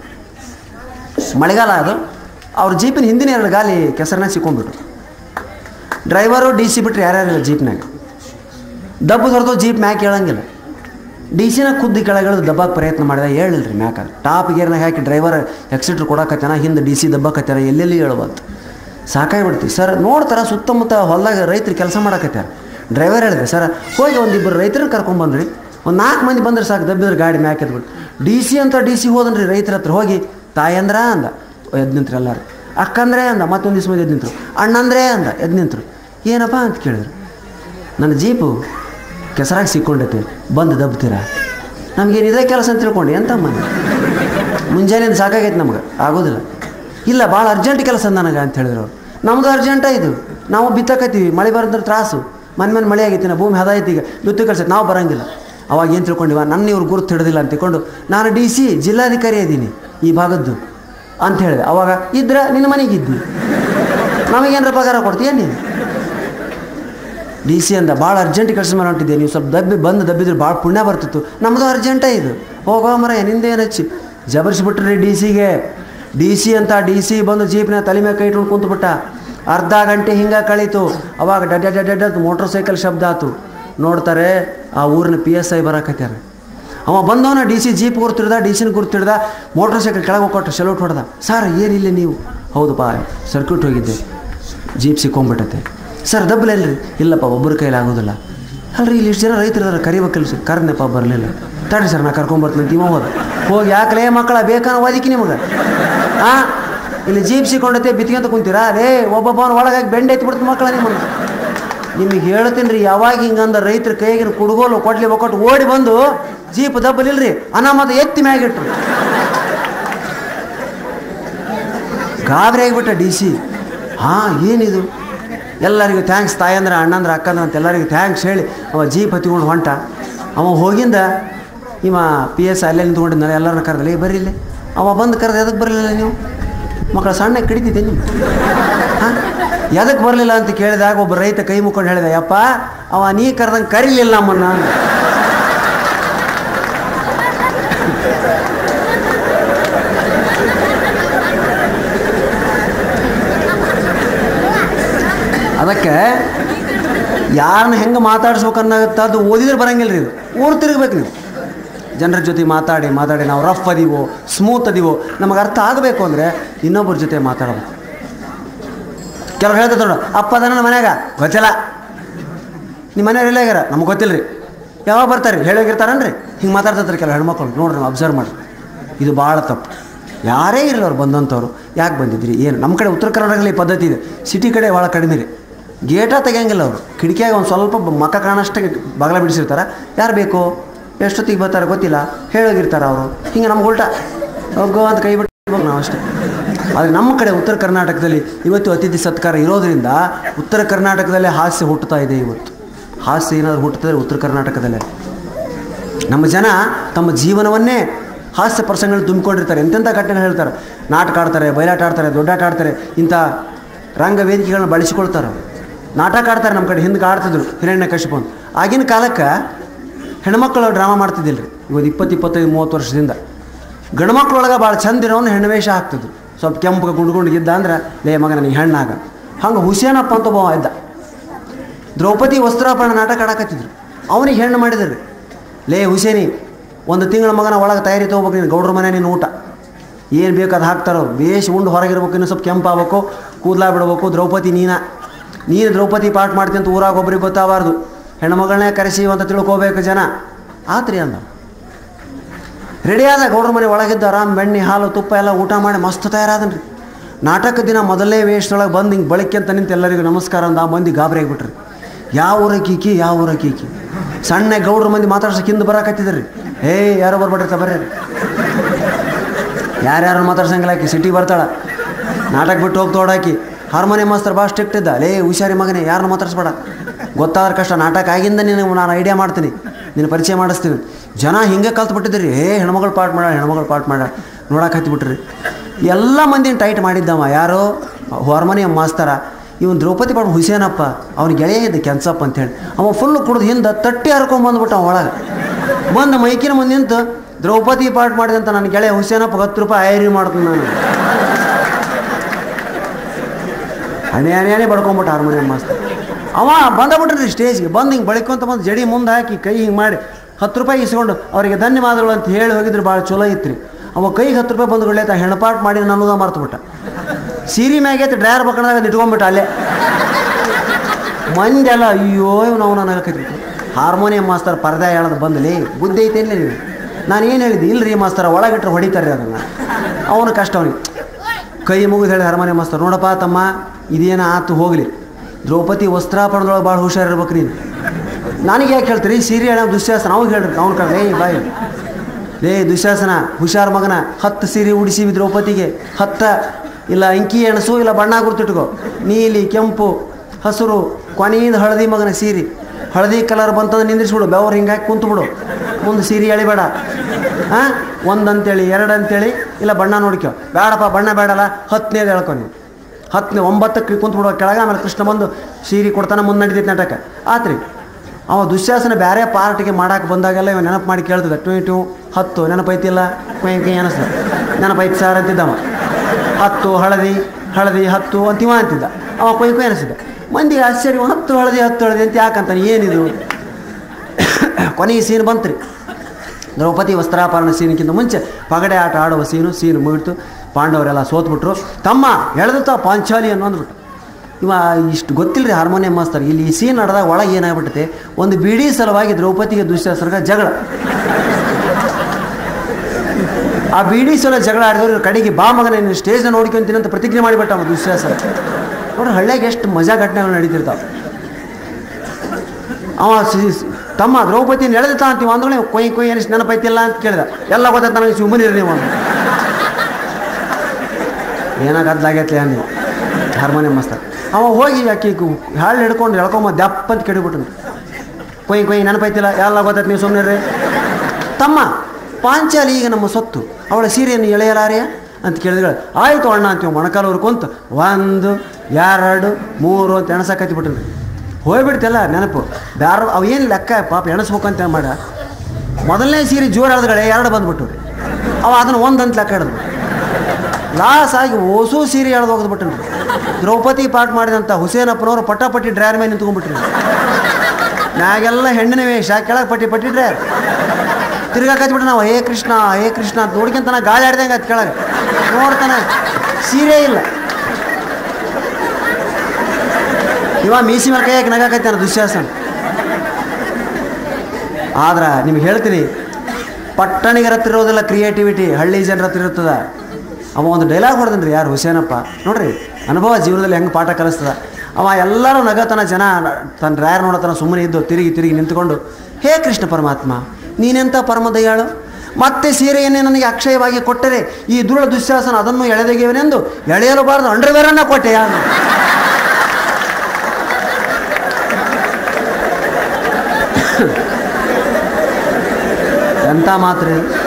ಮಳೆಗಾಲ ಅದು ಅವ್ರ ಜೀಪಿನ ಹಿಂದಿನ ಎರಡು ಗಾಲಿ ಕೆಸರನ್ನ ಸಿಕ್ಕೊಂಡ್ಬಿಟ್ರು ಡ್ರೈವರು ಡಿ ಸಿ ಬಿಟ್ಟರೆ ಯಾರ್ಯಾರಿಲ್ಲ ಜೀಪ್ನಾಗ ದಬ್ಬು ಹೊರತು ಜೀಪ್ ಮ್ಯಾಕ್ ಹೇಳಂಗಿಲ್ಲ ಡಿ ಸಿನ ಖುದ್ದು ಕೆಳಗಿಳಿದು ದಬ್ಬಕ್ಕೆ ಪ್ರಯತ್ನ ಮಾಡಿದ ಹೇಳಿಲ್ಲ ರೀ ಮ್ಯಾಕ ಟಾಪ್ ಗೇರ್ನಾಗ ಹಾಕಿ ಡ್ರೈವರ್ ಎಕ್ಸಿಟ್ರ್ ಕೊಡಕತ್ತಾನ ಹಿಂದೆ ಡಿ ಸಿ ದಬ್ಬಕತ್ತಾರ ಎಲ್ಲೆಲ್ಲಿ ಹೇಳ್ಬಂತು ಸಾಕಾಗ್ಬಿಡ್ತೀವಿ ಸರ್ ನೋಡ್ತಾರ ಸುತ್ತಮುತ್ತ ಹೊಲದಾಗ ರೈತರು ಕೆಲಸ ಮಾಡಕತ್ಯಾರ ಡ್ರೈವರ್ ಹೇಳಿದೆ ಸರ್ ಹೋಗಿ ಒಂದಿಬ್ಬರು ರೈತರನ್ನ ಕರ್ಕೊಂಬಂದ್ರಿ ಒಂದು ನಾಲ್ಕು ಮಂದಿ ಬಂದ್ರೆ ಸಾಕು ದಬ್ಬಿದ್ರೆ ಗಾಡಿ ಮ್ಯಾಕ್ ಎದ್ಬಿಟ್ಟು ಡಿ ಸಿ ಅಂತ ಡಿ ಸಿ ಹೋದನ್ರಿ ರೈತರ ಹತ್ರ ಹೋಗಿ ತಾಯಂದ್ರ ಅಂದ ಎದ್ದು ನಿಂತ್ರು ಎಲ್ಲರೂ ಅಕ್ಕಂದ್ರೆ ಅಂದ ಮತ್ತೊಂದು ದಿವ್ಸ ಮಂದಿ ಎದ್ದು ನಿಂತರು ಅಣ್ಣಂದ್ರೆ ಅಂದ ಎದ್ದು ನಿಂತರು ಏನಪ್ಪ ಅಂತ ಕೇಳಿದ್ರು ನನ್ನ ಜೀಪು ಕೆಸರಾಗಿ ಸಿಕ್ಕೊಂಡೈತೆ ಬಂದು ದಬ್ತೀರ ನಮಗೇನು ಇದೇ ಕೆಲಸ ಅಂತ ತಿಳ್ಕೊಂಡು ಎಂತ ಮನೆ ಮುಂಜಾನೆ ಸಾಕಾಗೈತೆ ನಮ್ಗೆ ಆಗೋದಿಲ್ಲ ಇಲ್ಲ ಭಾಳ ಅರ್ಜೆಂಟ್ ಕೆಲಸ ನನಗೆ ಅಂತ ಹೇಳಿದ್ರು ಅವ್ರು ನಮ್ಮದು ಅರ್ಜೆಂಟ ಇದು ನಾವು ಬಿತ್ತಕತ್ತೀವಿ ಮಳೆ ಬರೋದ್ರ ತ್ರಾಸು ಮನೆ ಮನೆ ಮಳೆ ಆಗೈತಿ ನಾ ಭೂಮಿ ಹದಾಯ್ತು ಈಗ ಬಿತ್ತು ಕೆಲಸ ನಾವು ಬರಂಗಿಲ್ಲ ಅವಾಗ ಏನು ತಿಳ್ಕೊಂಡಿವ ನನ್ನ ಇವ್ರು ಗುರುತು ಹಿಡಿದಿಲ್ಲ ಅಂತ ತಿಳ್ಕೊಂಡು ನಾನು ಡಿ ಸಿ ಜಿಲ್ಲಾಧಿಕಾರಿ ಇದ್ದೀನಿ ಈ ಭಾಗದ್ದು ಅಂತ ಹೇಳಿದೆ ಅವಾಗ ಇದ್ರ ನಿನ್ನ ಮನೆಗೆ ಇದ್ದಿ ನಮಗೇನಾರ ಪಗಾರ ಕೊಡ್ತೀಯ ನೀನು ಡಿ ಸಿ ಅಂದ ಭಾಳ ಅರ್ಜೆಂಟ್ ಕೆಲಸ ಮೇಲೆ ಹೊಂಟಿದ್ದೆ ನೀವು ಸ್ವಲ್ಪ ದಬ್ಬಿ ಬಂದು ದಬ್ಬಿದ್ರೆ ಭಾಳ ಪುಣ್ಯ ಬರ್ತಿತ್ತು ನಮ್ಮದು ಅರ್ಜೆಂಟೇ ಇದು ಹೋಗೋ ಮರ ನಿಂದೇನು ಹಚ್ಚಿ ಜಬರ್ಸ್ಬಿಟ್ರಿ ಡಿ ಸಿಗೆ ಡಿ ಸಿ ಅಂತ ಡಿ ಸಿ ಬಂದು ಜೀಪ್ನ ತಲೆ ಮೇಲೆ ಕೈ ಇಟ್ಕೊಂಡು ಕುಂತ್ಬಿಟ್ಟ ಅರ್ಧ ಗಂಟೆ ಹಿಂಗೆ ಕಳೀತು ಅವಾಗ ಡಡ್ಡ ಡಡ್ಡ ಡಡ್ ಮೋಟ್ರ್ ಸೈಕಲ್ ಶಬ್ದ ಆತು ನೋಡ್ತಾರೆ ಆ ಊರಿನ ಪಿ ಎಸ್ ಐ ಬರಕತ್ಯಾರ ಅವ ಬಂದವನ ಡಿ ಸಿ ಜೀಪ್ ಗುರ್ತಿಡ್ದ ಡಿ ಸಿನ ಗುರ್ತಿಡ್ದ ಮೋಟ್ರ್ ಸೈಕಲ್ ಕೆಳಗೆ ಕೊಟ್ಟು ಸೆಲ್ಯೂಟ್ ಹೊಡೆದ ಸರ್ ಏನಿಲ್ಲ ನೀವು ಹೌದಪ್ಪ ಸರ್ಕ್ಯೂಟ್ ಹೋಗಿದ್ದೆ ಜೀಪ್ ಸಿಕ್ಕೊಂಬಿಟ್ಟತೆ ಸರ್ ಡಬ್ಬಲ್ ಅಲ್ರಿ ಇಲ್ಲಪ್ಪ ಒಬ್ಬರ ಕೈಲಿ ಆಗೋದಿಲ್ಲ ಅಲ್ರಿ ಇಲ್ಲಿ ಇಷ್ಟು ಜನ ರೈತರು ಕರಿಬೇಕಲ್ಲ ಸರ್ ಕರ್ನಪ್ಪ ಬರಲಿಲ್ಲ ತಡ್ರಿ ಸರ್ ನಾ ಕರ್ಕೊಂಬರ್ತೀನಿ ಅಂತ ಇವ ಹೋದ ಹೋಗಿ ಯಾಕಲೇ ಮಕ್ಕಳ ಬೇಕಾನ ಓದಿಕಿ ನಿಮಗೆ ಹಾಂ ಇಲ್ಲಿ ಜೀಪ್ ಸಿಕ್ಕೊಂಡತೆ ಬಿತ್ಕೊಂತ ಕುಂತೀರಾ ಲೇ ಒಬ್ಬೊಬ್ಬನ ಒಳಗಾಗಿ ಬೆಂಡೆ ಎತ್ತಿ ಬಿಡ್ತು ಮಕ್ಕಳ ನಿಮ್ಮನ್ನು ನಿಮಗೆ ಹೇಳ್ತೀನಿ ರೀ ಯಾವಾಗ ಹಿಂಗಂದ ರೈತರ ಕೈಗಿನ ಕುಡುಗೋಲು ಕೊಡ್ಲಿ ಒಕ್ಕಟ್ಟು ಓಡಿ ಬಂದು ಜೀಪ್ ದಬ್ಬಲಿಲ್ರಿ ಅನಾಮದ ಎತ್ತಿ ಮ್ಯಾಗಿಟ್ರು ಗಾಬರಿ ಆಗಿಬಿಟ್ಟ ಡಿ ಸಿ ಹಾಂ ಏನಿದು ಎಲ್ಲರಿಗೂ ಥ್ಯಾಂಕ್ಸ್ ತಾಯಂದ್ರೆ ಅಣ್ಣಂದ್ರೆ ಅಕ್ಕಂದ್ರೆ ಅಂತ ಎಲ್ಲರಿಗೂ ಥ್ಯಾಂಕ್ಸ್ ಹೇಳಿ ಅವ ಜೀಪ್ ಹತ್ತಿಕೊಂಡು ಹೊಂಟ ಅವ ಹೋಗಿಂದ ಇವ ಪಿ ಎಸ್ ಅಲ್ಲೇ ನಿಂತ್ಕೊಂಡಿದ್ನಲ್ಲ ಎಲ್ಲರನ್ನ ಕರೆದಲ್ಲಿ ಬರ್ರಿ ಇಲ್ಲಿ ಅವ ಬಂದು ಕರೆದು ಎದಕ್ಕೆ ಬರಲಿಲ್ಲ ನೀವು ಮಕ್ಕಳ ಸಣ್ಣ ಕಡಿತಿದ್ದೆ ನೀವು ಹಾಂ ಎದಕ್ಕೆ ಬರಲಿಲ್ಲ ಅಂತ ಕೇಳಿದಾಗ ಒಬ್ಬ ರೈತ ಕೈ ಮುಕ್ಕೊಂಡು ಹೇಳಿದ ಯಪ್ಪ ಅವ ನೀ ಕರೆದಂಗೆ ಕರೀಲಿಲ್ಲ ನಮ್ಮನ್ನ ಅಂದ. ಅದಕ್ಕೆ ಯಾರನ್ನ ಹೆಂಗೆ ಮಾತಾಡ್ಸ್ಬೇಕನ್ನೋದು ಓದಿದ್ರೆ ಬರಂಗಿಲ್ಲ ರೀ ಇದು ಊರು ತಿರುಗ್ಬೇಕು ನೀವು ಜನರ ಜೊತೆ ಮಾತಾಡಿ ಮಾತಾಡಿ ನಾವು ರಫ್ ಅದೀವೋ ಸ್ಮೂತ್ ಅದೀವೋ ನಮಗೆ ಅರ್ಥ ಆಗಬೇಕು ಅಂದರೆ ಇನ್ನೊಬ್ಬರ ಜೊತೆ ಮಾತಾಡಬೇಕು ಕೆಲವ್ರು ಹೇಳ್ತಾರೆ ನೋಡು ಅಪ್ಪ ಅದ ನನ್ನ ಮನ್ಯಾಗ ಗೊತ್ತಿಲ್ಲ ನಿಮ್ಮ ಮನೆಯವ್ರು ಎಲ್ಲ ಆಗ್ಯಾರ ನಮ್ಗೆ ಗೊತ್ತಿಲ್ಲ ರೀ ಯಾವಾಗ ಬರ್ತಾರೆ ರೀ ಹೇಳೋಗಿರ್ತಾರನ್ರಿ ಹಿಂಗೆ ಮಾತಾಡ್ತಿರ್ತಾರೆ ಕೆಲವು ಹೆಣ್ಮಕ್ಳು ನೋಡ್ರಿ ನಾವು ಅಬ್ಸರ್ವ್ ಮಾಡಿರಿ ಇದು ಭಾಳ ತಪ್ಪು ಯಾರೇ ಇರಲಿ ಅವ್ರು ಬಂದಂಥವ್ರು ಯಾಕೆ ಬಂದಿದ್ರಿ ಏನು ನಮ್ಮ ಕಡೆ ಉತ್ತರ ಕರ್ನಾಟಕದಲ್ಲಿ ಈ ಪದ್ಧತಿ ಇದೆ ಸಿಟಿ ಕಡೆ ಭಾಳ ಕಡಿಮೆ ರೀ ಗೇಟ ತೆಗಿಯಂಗಿಲ್ಲ ಅವರು ಕಿಟಕಿಯಾಗ ಒಂದು ಸ್ವಲ್ಪ ಬ- ಮಕ್ಕ ಕಾಣಷ್ಟೇ ಬಾಗಲ ಬಿಡಿಸಿರ್ತಾರೆ ಯಾರು ಬೇಕು ಎಷ್ಟೊತ್ತಿಗೆ ಬರ್ತಾರೆ ಗೊತ್ತಿಲ್ಲ ಹೇಳೋಗಿರ್ತಾರೆ ಅವರು ಹಿಂಗೆ ನಮ್ಗೆ ಉಲ್ಟಾ ಹೋಗೋ ಅಂತ ಕೈ ಬಿಟ್ಟು ನಾವು ಅಷ್ಟೇ ಆದರೆ ನಮ್ಮ ಕಡೆ ಉತ್ತರ ಕರ್ನಾಟಕದಲ್ಲಿ ಇವತ್ತು ಅತಿಥಿ ಸತ್ಕಾರ ಇರೋದ್ರಿಂದ ಉತ್ತರ ಕರ್ನಾಟಕದಲ್ಲೇ ಹಾಸ್ಯ ಹುಟ್ಟುತ್ತಾ ಇದೆ ಇವತ್ತು ಹಾಸ್ಯ ಏನಾದರೂ ಹುಟ್ಟುತ್ತದೆ ಉತ್ತರ ಕರ್ನಾಟಕದಲ್ಲೇ ನಮ್ಮ ಜನ ತಮ್ಮ ಜೀವನವನ್ನೇ ಹಾಸ್ಯ ಪ್ರಸಂಗಗಳು ತುಂಬಿಕೊಂಡಿರ್ತಾರೆ ಎಂತೆಂಥ ಘಟನೆಗಳು ಹೇಳ್ತಾರೆ ನಾಟಕ ಆಡ್ತಾರೆ ಬಯಲಾಟ ಆಡ್ತಾರೆ ದೊಡ್ಡಾಟ ಆಡ್ತಾರೆ ಇಂಥ ರಂಗ ವೇದಿಕೆಗಳನ್ನ ಬಳಸಿಕೊಳ್ತಾರೆ ಅವ್ರು. ನಾಟಕ ಆಡ್ತಾರೆ ನಮ್ಮ ಕಡೆ ಹಿಂದಕ್ಕೆ ಆಡ್ತಿದ್ರು ಹಿರಣ್ಯ ಕಶ್ಯಪ ಅಂತ ಆಗಿನ ಕಾಲಕ್ಕೆ ಹೆಣ್ಮಕ್ಳು ಡ್ರಾಮಾ ಮಾಡ್ತಿದ್ದಿಲ್ಲ ರೀ ಇವತ್ತು ಇಪ್ಪತ್ತು ಇಪ್ಪತ್ತೈದು ಮೂವತ್ತು ವರ್ಷದಿಂದ ಗಂಡು ಮಕ್ಳೊಳಗೆ ಭಾಳ ಚಂದ ಇರೋನು ಹೆಣ್ಣು ವೇಷ ಹಾಕ್ತಿದ್ರು ಸ್ವಲ್ಪ ಕೆಂಪಗೆ ಗುಂಡ್ಗುಂಡು ಇದ್ದ ಅಂದ್ರೆ ಲೇ ಮಗ ನನಗೆ ಹೆಣ್ಣಾಗ ಹಂಗೆ ಹುಸೇನಪ್ಪ ಅಂತ ಒಬ್ಬ ಇದ್ದ ದ್ರೌಪದಿ ವಸ್ತ್ರಾಪರಣ ನಾಟಕ ಆಡಕತ್ತಿದ್ರು ಅವನಿಗೆ ಹೆಣ್ಣು ಮಾಡಿದ್ರು ಲೇ ಹುಸೇನಿ ಒಂದು ತಿಂಗಳ ಮಗನ ಒಳಗೆ ತಯಾರಿ ತೊಗೋಬೇಕು ನೀನು ಗೌಡ್ರ ಮನೆ ನೀನು ಊಟ ಏನು ಬೇಕು ಅದು ಹಾಕ್ತಾರೋ ಬೇಷ್ ಉಂಡು ಹೊರಗಿರ್ಬೇಕು ಇನ್ನೂ ಸ್ವಲ್ಪ ಕೆಂಪಾಗಬೇಕು ಕೂದಲ ಬಿಡಬೇಕು ದ್ರೌಪದಿ ನೀನ ನೀನು ದ್ರೌಪದಿ ಪಾಠ ಮಾಡ್ತೀನಿ ಅಂತ ಊರಾಗ ಒಬ್ರಿಗೆ ಗೊತ್ತಾಗಬಾರ್ದು ಹೆಣ್ಮಗಳನ್ನೇ ಕರೆಸಿ ಅಂತ ತಿಳ್ಕೊಬೇಕು ಜನ ಆತ್ರಿ ಅಂದ ರೆಡಿಯಾದ ಗೌಡ್ರ ಮನೆ ಒಳಗಿದ್ದ ಆರಾಮ್ ಬೆಣ್ಣೆ ಹಾಲು ತುಪ್ಪ ಎಲ್ಲ ಊಟ ಮಾಡಿ ಮಸ್ತ್ ತಯಾರಾದನ್ರಿ ನಾಟಕ ದಿನ ಮೊದಲನೇ ವೇಷದೊಳಗೆ ಬಂದು ಹಿಂಗೆ ಬಳಕೆ ಅಂತ ನಿಂತು ಎಲ್ಲರಿಗೂ ನಮಸ್ಕಾರ ಅಂದ ಆ ಮಂದಿ ಗಾಬರಿ ಆಗಿಬಿಟ್ರಿ ಯಾವ ಊರ ಕೀಕಿ ಯಾವ ಊರ ಕೀಕಿ ಸಣ್ಣ ಗೌಡ್ರ ಮಂದಿ ಮಾತಾಡ್ಸಕ್ಕೆ ಹಿಂದೆ ಬರಾಕತ್ತಿದ್ರಿ ಏ ಯಾರೋ ಬರ್ಬೇಡ್ರಿ ಬರ್ರಿ ಯಾರ್ಯಾರು ಮಾತಾಡ್ಸಂಗಿಲ್ಲ ಆಕಿ ಸಿಟಿ ಬರ್ತಾಳ ನಾಟಕ ಬಿಟ್ಟು ಹೋಗಿ ತೋಡಾಕಿ ಹಾರ್ಮೋನಿಯಂ ಮಾಸ್ತರ್ ಭಾಳ ಸ್ಟ್ರಿಕ್ಟ್ ಇದ್ದ ಲೇ ಹುಷಾರಿ ಮಗನೇ ಯಾರನ್ನ ಮಾತಾಡ್ಸ್ಬೇಡ ಗೊತ್ತಾದ್ರೆ ಕಷ್ಟ ನಾಟಕ ಆಗಿಂದ ನೀನು ನಾನು ಐಡಿಯಾ ಮಾಡ್ತೀನಿ ನಿನ್ನ ಪರಿಚಯ ಮಾಡಿಸ್ತೀನಿ ಜನ ಹಿಂಗೆ ಕಲ್ತ್ಬಿಟ್ಟಿದ್ರಿ ಏ ಹೆಣ್ಮಗಳು ಪಾಠ ಮಾಡ ಹೆಣ್ಮಗಳು ಪಾಠ ಮಾಡ ನೋಡಕ್ಕೆ ಹತ್ತಿಬಿಟ್ರಿ ಎಲ್ಲ ಮಂದಿನ ಟೈಟ್ ಮಾಡಿದ್ದವ ಯಾರು ಹಾರ್ಮೋನಿಯಂ ಮಾಸ್ತರ ಇವನು ದ್ರೌಪದಿ ಪಾಠ ಹುಸೇನಪ್ಪ ಅವ್ನ ಗೆಳೆಯ ಇದ್ದ ಕೆನ್ಸಪ್ಪ ಅಂತೇಳಿ ಅವ ಫುಲ್ ಕುಡ್ದು ಹಿಂದೆ ತಟ್ಟಿ ಹರ್ಕೊಂಡ್ ಬಂದ್ಬಿಟ್ಟ ಅವ ಒಳಗೆ ಬಂದು ಮೈಕಿನ ಮುಂದೆ ನಿಂತು ದ್ರೌಪದಿ ಪಾಠ ಮಾಡಿದಂತ ನನ್ನ ಗೆಳೆಯ ಹುಸೇನಪ್ಪ ಹತ್ತು ರೂಪಾಯಿ ಐರಿ ಮಾಡ್ತೀನಿ ನಾನು ಹಣೆ ಹಣೆ ಹಣೆ ಬಡ್ಕೊಂಬಿಟ್ಟ ಹಾರ್ಮೋನಿಯಂ ಮಾಸ್ತರ್ ಅವ ಬಂದಬಿಟ್ರಿ ಸ್ಟೇಜ್ಗೆ ಬಂದು ಹಿಂಗೆ ಬಳಿಕೊಂತ ಬಂದು ಜಡಿ ಮುಂದೆ ಹಾಕಿ ಕೈ ಹಿಂಗೆ ಮಾಡಿ ಹತ್ತು ರೂಪಾಯಿ ಇಸ್ಕೊಂಡು ಅವರಿಗೆ ಧನ್ಯವಾದಗಳು ಅಂತ ಹೇಳಿ ಹೋಗಿದ್ರು ಭಾಳ ಚಲೋ ಇತ್ತು ಅವ ಕೈಗೆ ಹತ್ತು ರೂಪಾಯಿ ಬಂದು ತಾ ಹೆಣ್ಪಾಟ್ ಮಾಡಿ ಅನ್ನೋದ ಮರ್ತುಬಿಟ್ಟ ಸೀರೆ ಮ್ಯಾಗೈತೆ ಡ್ರೈವರ್ ಬಕ್ಕಣದಾಗ ಅದ್ ಇಟ್ಕೊಂಡ್ಬಿಟ್ಟ ಅಲ್ಲೇ ಮಂದಿ ಎಲ್ಲ ಅಯ್ಯೋ ಇವ್ನು ಅವನ ನಗಕೈತಿ ಹಾರ್ಮೋನಿಯಂ ಮಾಸ್ತರ್ ಪರದೆ ಹೇಳೋದು ಬಂದಲಿ ಬುದ್ಧಿ ಐತೆ ಇಲ್ಲ ನೀವು ನಾನು ಏನು ಹೇಳಿದ್ದೆ ಇಲ್ರಿ ಮಾಸ್ತರ ಒಳಗಿಟ್ರೆ ಹೊಡಿತಾರೆ ಅದನ್ನು ಅವನು ಕಷ್ಟ ಅವನಿಗೆ ಕೈ ಮುಗಿದು ಹೇಳಿ ಹಾರ್ಮೋನಿಯಂ ಮಾಸ್ತರ್ ನೋಡಪ್ಪ ತಮ್ಮ ಇದೇನ ಆತು ಹೋಗಲಿ ದ್ರೌಪದಿ ವಸ್ತ್ರಾಪರಣದೊಳಗೆ ಭಾಳ ಹುಷಾರಿರ್ಬೇಕು ನೀನು ನನಗೆ ಯಾಕೆ ಹೇಳ್ತೀರಿ ಸೀರೆ ಹೇಳ ದುಶ್ಯಾಸನ ಅವ್ನು ಹೇಳ್ರಿ ಅವ್ನು ಕಡೆ ಏಯ್ ಬಾಯ್ ಲೇ ದುಶ್ಯಾಸನ ಹುಷಾರ್ ಮಗನ ಹತ್ತು ಸೀರೆ ಉಡಿಸಿವಿ ದ್ರೌಪದಿಗೆ ಹತ್ತ ಇಲ್ಲ ಅಂಕಿ ಎಣಸು ಇಲ್ಲ ಬಣ್ಣ ಗುರ್ತಿಟ್ಕೋ ನೀಲಿ ಕೆಂಪು ಹಸಿರು ಕೊನೆಯಿಂದ ಹಳದಿ ಮಗನ ಸೀರೆ ಹಳದಿ ಕಲರ್ ಬಂತಂದ್ರೆ ನಿಂದಿರಿಸ್ಬಿಡು ಬೆವ್ರು ಹಿಂಗಾಗಿ ಕುಂತ್ಬಿಡು ಮುಂದೆ ಸೀರೆ ಎಳಿಬೇಡ ಹಾಂ ಒಂದು ಅಂತೇಳಿ ಎರಡು ಅಂತೇಳಿ ಇಲ್ಲ ಬಣ್ಣ ನೋಡ್ಕೊ ಬೇಡಪ್ಪ ಬಣ್ಣ ಬೇಡಲ್ಲ ಹತ್ತನೇದು ಹೇಳ್ಕೊ ನೀವು ಹತ್ತನೇ ಒಂಬತ್ತಕ್ಕೆ ಕುಂತು ಬಿಡುವ ಕೆಳಗೆ ಆಮೇಲೆ ಕೃಷ್ಣ ಬಂದು ಸೀರೆ ಕೊಡ್ತಾನೆ ಮುಂದೆ ನಡೀತೈತೆ ನಾಟಕ ಆತ್ರಿ ಅವ ದುಶ್ಯಾಸನ ಬೇರೆ ಪಾರ್ಟಿಗೆ ಮಾಡಕ್ಕೆ ಬಂದಾಗೆಲ್ಲ ಇವ ನೆನಪು ಮಾಡಿ ಕೇಳ್ತಿದ್ದ ಟು ಟು ಹತ್ತು ನೆನಪೈತಿಲ್ಲ ಕೊಯ್ ಕೈ ಅನಿಸ್ದ ನೆನಪೈತಿ ಸರ್ ಅಂತಿದ್ದವ ಹತ್ತು ಹಳದಿ ಹಳದಿ ಹತ್ತು ಅಂತಿವ ಅಂತಿದ್ದ ಅವ ಕೊಯ್ ಕೊಯ್ ಅನಿಸಿದ್ದ ಮಂದಿಗೆ ಆಶ್ಚರ್ಯ ಹತ್ತು ಹಳದಿ ಹತ್ತು ಹಳದಿ ಅಂತ ಯಾಕಂತಾನೆ ಏನಿದು ಕೊನೆಗೆ ಸೀನ್ ಬಂತ್ರಿ ದ್ರೌಪದಿ ವಸ್ತ್ರಾಪರಣ ಸೀನ್ಗಿಂತ ಮುಂಚೆ ಪಗಡೆ ಆಟ ಆಡುವ ಸೀನು ಸೀನ್ ಮುಗಿತು ಪಾಂಡವರೆಲ್ಲ ಸೋತ್ಬಿಟ್ರು ತಮ್ಮ ಎಳೆದುತ್ತ ಪಾಂಚಾಲಿ ಅನ್ನೋ ಅಂದ್ಬಿಟ್ಟು ಇವ ಇಷ್ಟು ಗೊತ್ತಿಲ್ಲರಿ ಹಾರ್ಮೋನಿಯಂ ಮಾಸ್ತರ್ ಇಲ್ಲಿ ಈ ಸೀನ್ ನಡೆದಾಗ ಒಳಗೆ ಏನಾಗ್ಬಿಟ್ಟೈತೆ ಒಂದು ಬಿಡಿ ಸಲುವಾಗಿ ದ್ರೌಪದಿಗೆ ದುಶ್ಯಾಸನಗ ಜಗಳ ಆ ಬಿಡಿ ಸಲ ಜಗಳ ಆಡಿದವ್ರು ಇವ್ರ ಕಡೆಗೆ ಬಾ ಮಗನ ನೀನು ಸ್ಟೇಜ್ನ ನೋಡ್ಕೊಂತೀನಿ ಅಂತ ಪ್ರತಿಜ್ಞೆ ಮಾಡಿಬಿಟ್ಟ ಅವ ದುಶ್ಯಾಸನ ನೋಡ್ರಿ ಹಳ್ಳಿಯಾಗ ಎಷ್ಟು ಮಜಾ ಘಟನೆಗಳು ನಡೀತಿರ್ತಾವೆ ಅವ ಸಿ- ಸಿ- ತಮ್ಮ ದ್ರೌಪದಿ ಎಳೆದಿತ್ತ ಅಂತೀವ ಅಂದ್ಮೇಲೆ ಕೊಯ್ ಕೊಯ್ ಅನಿಸ್ ನೆನಪೈತಿಲ್ಲ ಅಂತ ಕೇಳಿದ ಎಲ್ಲ ಗೊತ್ತಾಯ್ತು ನನಗೆ ಸುಮ್ಮನಿರಿ ನೀವು ಅಂದ. ಏನಾಗದ್ಲಾಗೈತೆ ನೀವು ಹಾರ್ಮೋನಿಯಂ ಮಾಸ್ತರ್ ಅವ ಹೋಗಿ ಆಕಿ ಹಾಳು ಹಿಡ್ಕೊಂಡು ಎಳ್ಕೊಂಬ ದಪ್ಪ ಅಂತ ಕೆಡಿಬಿಟ್ರು ಕೊಯ್ ಕೊಯ್ ನೆನಪೈತಿಲ್ಲ ಎಲ್ಲ ಗೊತ್ತಾಯ್ತು ನೀವು ಸುಮ್ಮನಿರ್ರಿ ತಮ್ಮ ಪಾಂಚಾಲಿ ಈಗ ನಮ್ಮ ಸೊತ್ತು ಅವಳ ಸೀರೆಯನ್ನು ಎಳೆಯಲಾರೆಯ ಅಂತ ಕೇಳಿದ್ರೆ ಆಯಿತು ಅಣ್ಣ ಅಂತೀವಿ ಮೊಣಕಾಲವ್ರು ಕುಂತು ಒಂದು ಎರಡು ಮೂರು ಅಂತ ಎಣಸಕತ್ತಿ ಬಿಟ್ರಿ ಹೋಗ್ಬಿಡ್ತಲ್ಲ ನೆನಪು ಬ್ಯಾರ ಅವು ಏನು ಲೆಕ್ಕ ಪಾಪ ಎಣಸ್ಬೇಕು ಅಂತ ಮಾಡ ಮೊದಲನೇ ಸೀರೆ ಜೋರು ಎಳೆದ್ಗಡೆ ಎರಡು ಬಂದ್ಬಿಟ್ಟು ಅವ ಅದನ್ನು ಒಂದು ಅಂತ ಲೆಕ್ಕ ಹಿಡಿದು ಲಾಸ್ ಆಗಿ ಓಸು ಸೀರೆ ಎಳೆದು ಹೋಗ್ಬಿಟ್ಟು ದ್ರೌಪದಿ ಪಾಠ ಮಾಡಿದಂಥ ಹುಸೇನಪ್ಪನವರು ಪಟ್ಟಾಪಟ್ಟಿ ಡ್ರೈವರ್ ಮೇಲೆ ನಿಂತ್ಕೊಂಡ್ಬಿಟ್ರಿ ಮ್ಯಾಗೆಲ್ಲ ಹೆಣ್ಣಿನ ವೇಷ ಕೆಳಗೆ ಪಟ್ಟಿ ಪಟ್ಟಿ ಡ್ರೈವರ್ ತಿರ್ಗಾಕತ್ಬಿಟ್ಟು ನಾವು ಹೇ ಕೃಷ್ಣ ಹೇ ಕೃಷ್ಣ ಅಂತ ನೋಡ್ಕೊಂತಾನ ಗಾಳಿ ಆಡ್ದಂಗೆ ಅದು ಕೆಳಗೆ ನೋಡ್ತಾನೆ ಸೀರೆ ಇಲ್ಲ ಇವ ಮೀಸಿ ಮೇಲೆ ಕೈ ಹಾಕಿ ನಗಾಕತ್ತಾನ ದುಶ್ಯಾಸನ ಆದ್ರೆ ನಿಮ್ಗೆ ಹೇಳ್ತೀನಿ ಪಟ್ಟಣಿಗರ ಹತ್ರ ಇರೋದಿಲ್ಲ ಕ್ರಿಯೇಟಿವಿಟಿ ಹಳ್ಳಿ ಜನರ ಹತ್ರ ಇರ್ತದ ಅವ ಒಂದು ಡೈಲಾಗ್ ಹೊಡೆದನ್ರಿ ಯಾರು ಹುಸೇನಪ್ಪ ನೋಡ್ರಿ ಅನುಭವ ಜೀವನದಲ್ಲಿ ಹೆಂಗೆ ಪಾಠ ಕಲಿಸ್ತದ ಅವ ಎಲ್ಲರೂ ನಗತನ ಜನ ತನ್ನ ಡ್ರೈವರ್ ನೋಡತನ ಸುಮ್ಮನೆ ಇದ್ದು ತಿರುಗಿ ತಿರುಗಿ ನಿಂತ್ಕೊಂಡು ಹೇ ಕೃಷ್ಣ ಪರಮಾತ್ಮ ನೀನೆಂಥ ಪರಮ ದಯಾಳು ಮತ್ತೆ ಸೀರೆಯನ್ನೇ ನನಗೆ ಅಕ್ಷಯವಾಗಿ ಕೊಟ್ಟರೆ ಈ ದುರುಳ ದುಶ್ಯಾಸನ ಅದನ್ನು ಎಳೆದೆಗೆವನೆಂದು ಎಳೆಯಲು ಬಾರದು ಅಂಡರ್ವೇರನ್ನು ಕೊಟ್ಟೆ ಯಾರು ಎಂಥ ಮಾತ್ರ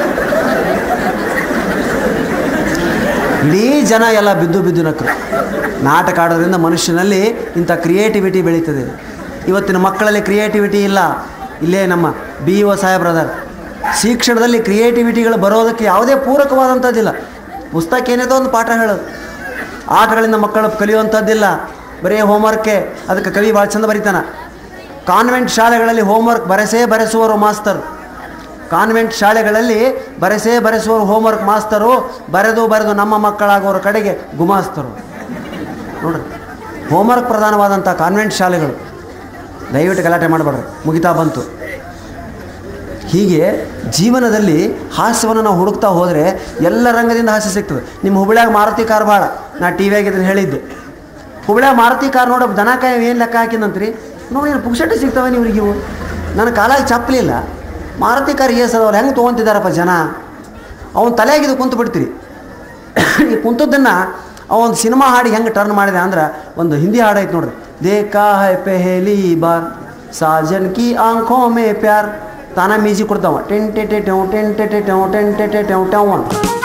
ಇಡೀ ಜನ ಎಲ್ಲ ಬಿದ್ದು ಬಿದ್ದು ನಕ್ಕರು ನಾಟಕ ಆಡೋದ್ರಿಂದ ಮನುಷ್ಯನಲ್ಲಿ ಇಂಥ ಕ್ರಿಯೇಟಿವಿಟಿ ಬೆಳೀತದೆ ಇವತ್ತಿನ ಮಕ್ಕಳಲ್ಲಿ ಕ್ರಿಯೇಟಿವಿಟಿ ಇಲ್ಲ ಇಲ್ಲೇ ನಮ್ಮ ಬಿ ಒ ಸಾಹೇಬ್ರದರ್ ಶಿಕ್ಷಣದಲ್ಲಿ ಕ್ರಿಯೇಟಿವಿಟಿಗಳು ಬರೋದಕ್ಕೆ ಯಾವುದೇ ಪೂರಕವಾದಂಥದ್ದಿಲ್ಲ ಪುಸ್ತಕ ಏನಿದೆ ಒಂದು ಪಾಠ ಹೇಳೋದು ಆಟಗಳಿಂದ ಮಕ್ಕಳು ಕಲಿಯುವಂಥದ್ದಿಲ್ಲ ಬರೀ ಹೋಮ್ವರ್ಕೆ ಅದಕ್ಕೆ ಕವಿ ಭಾಳ ಚಂದ ಬರೀತಾನ ಕಾನ್ವೆಂಟ್ ಶಾಲೆಗಳಲ್ಲಿ ಹೋಮ್ವರ್ಕ್ ಬರೆಸೇ ಬರೆಸುವರು ಮಾಸ್ತರ್ ಕಾನ್ವೆಂಟ್ ಶಾಲೆಗಳಲ್ಲಿ ಬರೆಸೇ ಬರೆಸುವರು ಹೋಮ್ವರ್ಕ್ ಮಾಸ್ತರು ಬರೆದು ಬರೆದು ನಮ್ಮ ಮಕ್ಕಳಾಗೋರ ಕಡೆಗೆ ಗುಮಾಸ್ತರು ನೋಡ್ರಿ ಹೋಮ್ವರ್ಕ್ ಪ್ರಧಾನವಾದಂಥ ಕಾನ್ವೆಂಟ್ ಶಾಲೆಗಳು ದಯವಿಟ್ಟು ಗಲಾಟೆ ಮಾಡಬೇಡ್ರಿ ಮುಗಿತಾ ಬಂತು ಹೀಗೆ ಜೀವನದಲ್ಲಿ ಹಾಸ್ಯವನ್ನು ನಾವು ಹುಡುಕ್ತಾ ಹೋದರೆ ಎಲ್ಲ ರಂಗದಿಂದ ಹಾಸ್ಯ ಸಿಗ್ತದೆ ನಿಮ್ಮ ಹುಬ್ಳ್ಯಾಗ ಮಾರುತಿ ಕಾರ್ ಭಾಳ ನಾ ಟಿ ವಿಯಾಗ ಇದನ್ನು ಹೇಳಿದ್ದೆ ಹುಬ್ಳ್ಯಾಗ ಮಾರುತಿ ಕಾರ್ ನೋಡ ದನಕಾಯಿ ಏನು ಲೆಕ್ಕ ಹಾಕಿದಂತ್ರಿ ನೋಡಿ ಏನು ಪುಕ್ಷಟೆ ಸಿಗ್ತವೆ ಇವ್ರಿಗೆ ಇವು ನನ್ನ ಕಾಲಾಗ ಚಪ್ಪಲಿಲ್ಲ ಮಾರುತಿ ಕಾರ್ ಏಸ್ ಅದಾವ್ರು ಹೆಂಗೆ ತೊಗೊಂತಿದ್ದಾರಪ್ಪ ಜನ ಅವನ ತಲೆಯಾಗಿದ್ದು ಕುಂತು ಬಿಡ್ತೀರಿ ಈ ಕುಂತದ್ದನ್ನು ಅವನು ಸಿನಿಮಾ ಹಾಡಿ ಹೆಂಗೆ ಟರ್ನ್ ಮಾಡಿದೆ ಅಂದ್ರೆ ಒಂದು ಹಿಂದಿ ಹಾಡು ಐತೆ ನೋಡ್ರಿ ದೇಖಾ ಹೈ ಪೆಹಲಿ ಬಾರ್ ಸಾಜನ್ ಕಿ ಆಂಖೋ ಮೇ ಪ್ಯಾರ್ ತಾನ ಮ್ಯೂಸಿಕ್ ಕೊಡ್ತಾವ ಟೆನ್ ಟೆ ಟೆ ಟೆವ್ ಟೆನ್ ಟೆ ಟೆ ಟೆವ್ ಟೆನ್ ಟೆ ಟೆ ಟೆವ್ ಟೆವ್ ಅಂತ